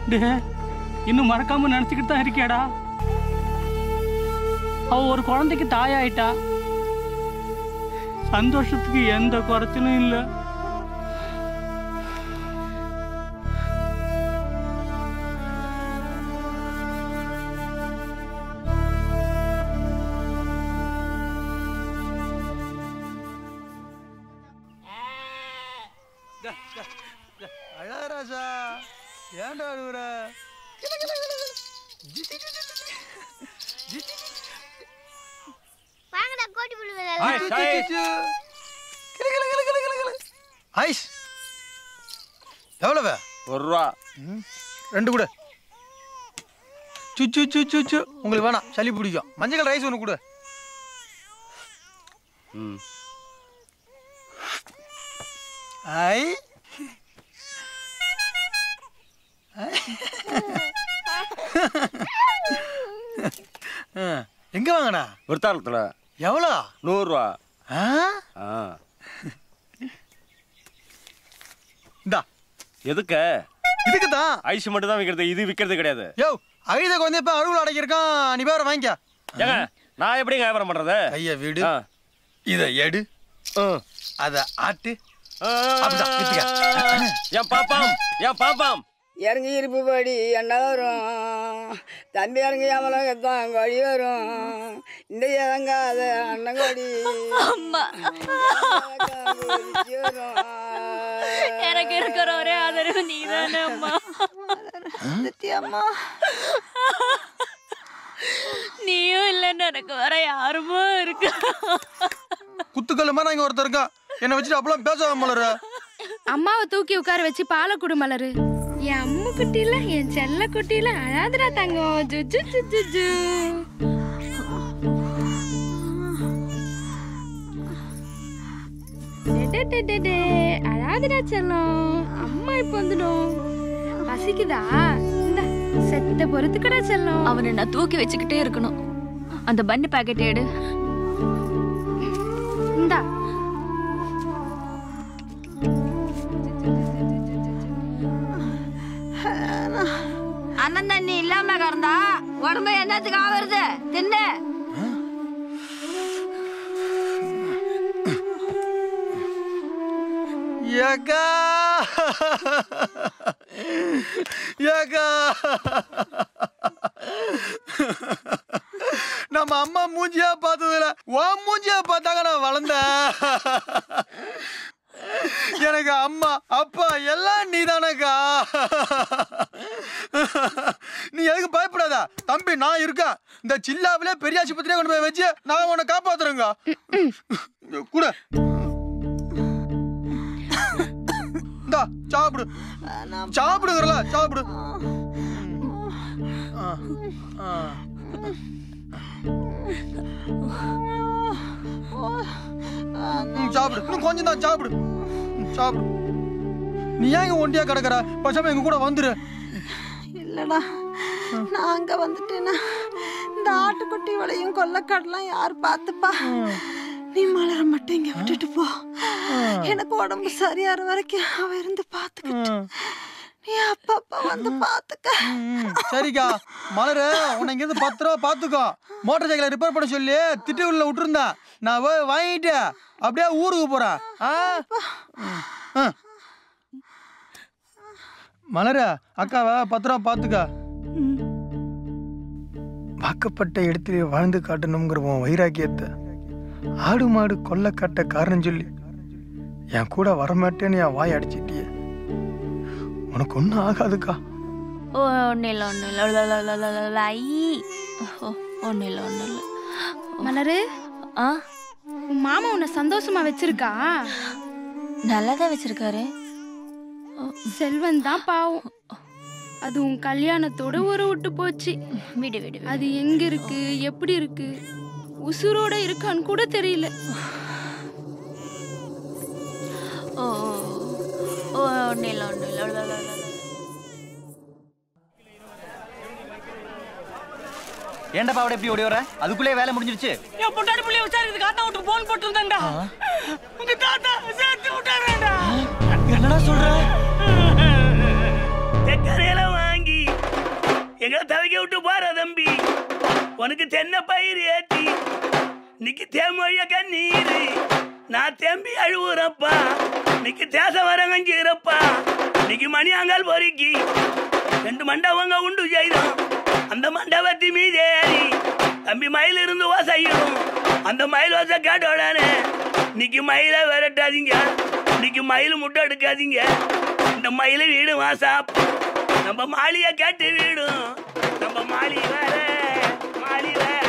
டே இன்னும் மறக்காம நினைச்சுக்கிட்டு தான் இருக்கியாடா அவ ஒரு குழந்தைக்கு தாயாயிட்டா சந்தோஷத்துக்கு எந்த குறைச்சலும் இல்லை அழகராஜா ஏன்டா அழுகுற வாங்கடா கோட்டி புள்ளி ஐஸ், ஐஸ். கிளு, கிளு, கிளு, கிளு, கிளு, கிளு. ஐஸ் எவ்வளவு ஒரு ரூபா ரெண்டு கொடு சுச்சு சு சு சு உங்களுக்கு வேணாம் சளி பிடிக்கும் மஞ்சள் கலர் ரைஸ் ஒன்று கொடு ம் ஐ ஆ, எங்க வாங்கண்ணா விருத்தாலத்தில் எவ்வளோ நூறுரூவா ஆ ஆ இந்தா எதுக்கு இதுக்கு தான் ஐஸ் மட்டும் தான் விற்கிறது இது விற்கிறது கிடையாது யோ அழுத குழந்தை இப்ப அழுவில் அடைக்கிருக்கான் நீ வேற வாங்கிக்க ஏங்க நான் எப்படி வியாபாரம் பண்றது கைய வீடு ஆ. இத எடு ம். அத ஆட்டு ஆ. அப்படிதான், வித்துக்க. என் பாப்பாம் என் பாப்பாம் இறங்கி இருப்பு படி என்ன வரும் தம்பி இறங்கி அமலகத்தான் கொடி வரும் இந்த இறங்காத அண்ணங்கொடி அம்மா வரும் எனக்கு இருக்கிற ஒரே ஆதரவு நீதானே அம்மா அம்மா நீயும் இல்லைன்னு எனக்கு வர யாருமோ இருக்கு குத்துக்கல்லு மாதிரி இங்க ஒருத்தர் இருக்கான் என்ன வச்சுட்டு அப்பெல்லாம் பேச மலர அம்மாவை தூக்கி உட்கார வச்சு பாலை குடு மலரு என் அம்மு குட்டியில என் செல்ல குட்டியில அழாதுடா தங்கம் ஜுஜு ஜுஜு ஜு டெடெடெடெடே, அழாதுடா செல்லம் அம்மா இப்ப வந்துடும் பசிக்குதா இந்த செத்த பொறுத்துக்கடா செல்லம் அவனை நான் தூக்கி வச்சுக்கிட்டே இருக்கணும் அந்த பன்னு பாக்கெட் எடு இந்தா அண்ணன் தண்ணி இல்லாம கிடந்தா உடம்பு என்னத்துக்கு ஆவருது தின்னு ஏக்கா ஏக்கா நம்ம அம்மா மூஞ்சியா பார்த்ததுல உன் மூஞ்சியா பார்த்தாங்க நான் வளர்ந்தேன் எனக்கு அம்மா அப்பா எல்லாம் நீதானக்கா நீ எதுக்கு பயப்படாத தம்பி நான் இருக்கேன் இந்த சில்லாவிலே பெரிய ஆஸ்பத்திரியே கொண்டு போய் வச்சு நான் உன்னை காப்பாத்துறேங்க கூட இந்தா சாப்பிடு சாப்பிடுகிறல சாப்பிடு ஆ, ஆ. ம், சாப்பிடு இன்னும் கொஞ்சம் தான் சாப்பிடு ம், சாப்பிடு நீ ஏன் இங்க ஒண்டியா கிடக்குற பசாம எங்க கூட வந்துரு இல்லடா நான் அங்க வந்துட்டேன்னா இந்த ஆட்டுக்குட்டி விளையும் கொல்லக்காடெல்லாம் யார் பார்த்துப்பா நீ மலர மட்டும் இங்க விட்டுட்டு போ எனக்கு உடம்பு சரியாற வரைக்கும் அவ இருந்து பாத்துக்கிட்டு நீ அப்பப்ப வந்து பாத்துக்க ம், சரிக்கா மலரு உன்னை இங்கிருந்து பத்து ரூபா பார்த்துக்கோ மோட்டார் சைக்கிளை ரிப்பேர் பண்ண சொல்லி திட்டுக்குள்ள விட்டுருந்தேன் நான் போய் வாங்கிட்டு அப்படியே ஊருக்கு போறேன் ஆ ம், ஆ. மலரு அக்காவை பத்து ரூபா பார்த்துக்க வாக்கப்பட்ட இடத்திலே வாழ்ந்து காட்டணுங்கிற உன் வைராக்கியத்தை ஆடு மாடு கொல்ல காட்ட காரணம் சொல்லி என் கூட வரமாட்டேன்னு என் வாய் அடிச்சிட்டியே உனக்கு ஒன்றும் ஆகாதுக்கா ஓ ஒன்றும் இல்லை ஒன்றும் இல்லை ஐ ஓ ஒன்றும் இல்லை ஒன்றும் இல்லை மலரு ஆ உன் மாமா உன்னை சந்தோஷமா வச்சிருக்கா நல்லா தான் வச்சிருக்காரு செல்வன் தான் பாவம் அது உன் கல்யாணத்தோட ஒரு விட்டு போச்சு விடு விடு விடு. அது எங்க இருக்கு எப்படி இருக்கு உசுரோட இருக்கான்னு கூட தெரியல ஓ ஓ, ஓ ஒன்றும் இல்லை ஒன்றும் இல்லை ஏன்டா அவட எப்படி ஓடி வர அதுக்குள்ளே வேலை முடிஞ்சிருச்சு என் பொண்டாடி பிள்ளைய விசாரிக்கிறதுக்கு அண்ணா விட்டு போன் போட்டிருந்தேன்டா உங்க தாத்தா சேர்த்து விட்டாருடா என்னடா சொல்ற தெக்கரையில வாங்கி எங்களை தவிக்க விட்டு போற தம்பி உனக்கு தென்னை பயிர் ஏத்தி நிக்கு தேமொழிய கண்ணீரு நான் தேம்பி அழுவுறப்பா நிக்கு தேச வரங்கஞ்சிறப்பா நிக்கு மணியாங்கால் பொறுக்கி ரெண்டு மண்டபங்க உண்டு செய்தோம் அந்த மண்டபத்தி மீதேறி தம்பி மயில் இருந்து ஓசையிடும் அந்த மயில் ஓசை கேட்ட உடனே இன்னைக்கு மயிலை விரட்டாதீங்க இன்னைக்கு மயில் முட்டை எடுக்காதீங்க இந்த மயில் வீடு வாசா நம்ம மாளிகை கேட்டு வீடும் நம்ம மாளி வேற மாளி வேற